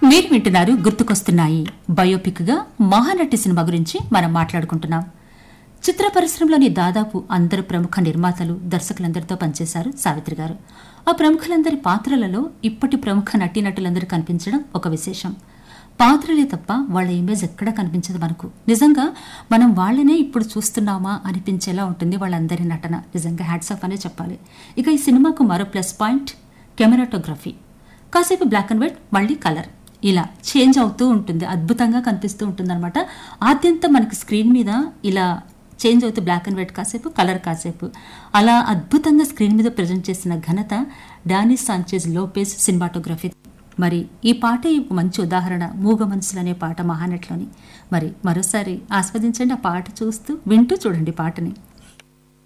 మీరు వింటున్నారు గుర్తుకొస్తున్నాయి బయోపిక్ గా మహానటి సినిమా గురించి మనం మాట్లాడుకుంటున్నాం చిత్ర పరిశ్రమలోని దాదాపు అందరు ప్రముఖ నిర్మాతలు దర్శకులందరితో పనిచేశారు సావిత్రి గారు ఆ ప్రముఖులందరి పాత్రలలో ఇప్పటి ప్రముఖ నటీనటులందరూ కనిపించడం ఒక విశేషం పాత్రలే తప్ప వాళ్ళ ఇమేజ్ ఎక్కడా కనిపించదు మనకు నిజంగా మనం వాళ్ళనే ఇప్పుడు చూస్తున్నామా అనిపించేలా ఉంటుంది వాళ్ళందరి నటన నిజంగా హ్యాట్స్ ఆఫ్ అనే చెప్పాలి ఇక ఈ సినిమాకు మరో ప్లస్ పాయింట్ కెమెరాటోగ్రఫీ కాసేపు బ్లాక్ అండ్ వైట్ మళ్ళీ కలర్ ఇలా చేంజ్ అవుతూ ఉంటుంది అద్భుతంగా కనిపిస్తూ ఉంటుంది అనమాట ఆద్యంతం మనకి స్క్రీన్ మీద ఇలా చేంజ్ అవుతూ బ్లాక్ అండ్ వైట్ కాసేపు కలర్ కాసేపు అలా అద్భుతంగా స్క్రీన్ మీద ప్రజెంట్ చేసిన ఘనత డానీ సాంచేజ్ లోపేజ్ సినిమాటోగ్రఫీ మరి ఈ పాట ఒక మంచి ఉదాహరణ మూగ మనసులు అనే పాట మహానట్లోని మరి మరోసారి ఆస్వాదించండి ఆ పాట చూస్తూ వింటూ చూడండి పాటని